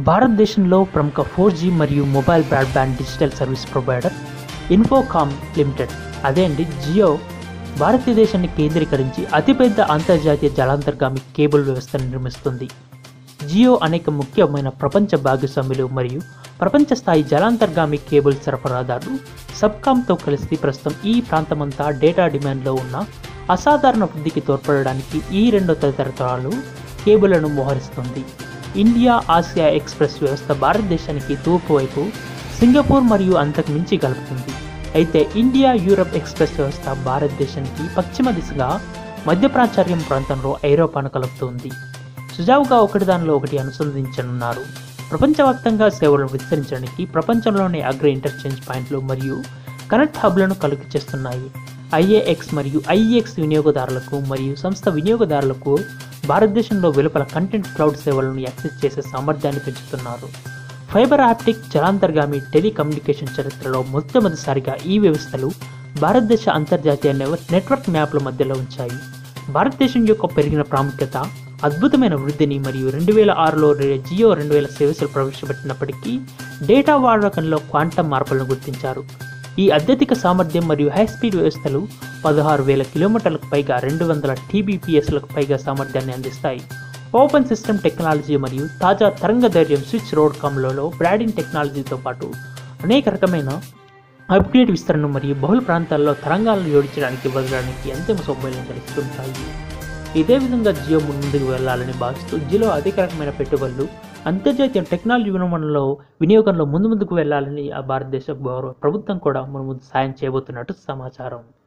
భారతదేశంలో ప్రముఖ four G మరియు mobile broadband digital service provider Infocomm limited అదే అండి జియో భారతదేశాన్ని కేంద్రీకరించి అతిపెద్ద అంతర్జాతీయ జలాంతర్గామి కేబుల్ వ్యవస్థను నిర్మిస్తుంది జియో అనేక ముఖ్యమైన ప్రపంచ భాగస్వాములు మరియు ప్రపంచ స్థాయి జలాంతర్గామి కేబుల్ సరఫరాదారు సబ్కామ్తో కలిసి ప్రస్తుతం ఈ ప్రాంతమంతా డేటా డిమాండ్లో ఉన్న అసాధారణ వృద్ధికి తోడ్పడడానికి ఈ రెండో తరతరాలు కేబుల్లను మోహరిస్తుంది ఇండియా ఆసియా ఎక్స్ప్రెస్ వ్యవస్థ భారతదేశానికి తూర్పు వైపు సింగపూర్ మరియు అంతకు మించి కలుపుతుంది అయితే ఇండియా యూరప్ ఎక్స్ప్రెస్ వ్యవస్థ భారతదేశానికి పశ్చిమ దిశగా మధ్య ప్రాచార్యం ప్రాంతంలో ఐరోపాను కలుపుతుంది సుజావుగా ఒకటి దానిలో ఒకటి అనుసంధించనున్నారు ప్రపంచవ్యాప్తంగా సేవలను విస్తరించడానికి ప్రపంచంలోని అగ్ర ఇంటర్చేంజ్ పాయింట్లు మరియు కనెక్ట్ హబ్లను కలుగు చేస్తున్నాయి ఐఏఎక్స్ మరియు ఐఈఎక్స్ వినియోగదారులకు మరియు సంస్థ వినియోగదారులకు భారతదేశంలో వెలుపల కంటెంట్ క్లౌడ్ సేవలను యాక్సెస్ చేసే సామర్థ్యాన్ని పెంచుతున్నారు ఫైబర్ ఆప్టిక్ జలాంతర్గామి టెలికమ్యూనికేషన్ చరిత్రలో మొట్టమొదటిసారిగా ఈ వ్యవస్థలు భారతదేశ అంతర్జాతీయ నెవ- నెట్వర్క్ మ్యాప్ల మధ్యలో ఉంచాయి భారతదేశం యొక్క పెరిగిన ప్రాముఖ్యత అద్భుతమైన వృద్ధిని మరియు రెండు వేల ఆరులో రే- జియో రెండు వేల సేవలు ప్రవేశపెట్టినప్పటికీ డేటా వాడకంలో క్వాంటం మార్పులను గుర్తించారు ఈ అత్యధిక సామర్థ్యం మరియు హై స్పీడ్ వ్యవస్థలు పదహారు వేల కిలోమీటర్లకు పైగా రెండు వందల టీబీపీఎస్లకు పైగా సామర్థ్యాన్ని అందిస్తాయి ఓపెన్ సిస్టమ్ టెక్నాలజీ మరియు తాజా తరంగ ధైర్యం స్విచ్ రోడ్ కమ్లలో బ్రాడింగ్ టెక్నాలజీతో పాటు అనేక రకమైన అప్గ్రేడ్ విస్తరణ మరియు బహుళ ప్రాంతాల్లో తరంగాలను జోడించడానికి వదలడానికి అంతిమ సౌకర్యం కలుగుతుంటాయి ఇదే విధంగా జియో ముందుకు వెళ్ళాలని భావిస్తూ జియో అధిక రకమైన పెట్టుబడులు అంతర్జాతీయ టెక్నాలజీ వినియోగంలో వినియోగంలో ముందు ముందుకు వెళ్ళాలని ఆ భారతదేశ గౌరవ ప్రభుత్వం కూడా మన ముందు సాయం చేయబోతున్నట్టు సమాచారం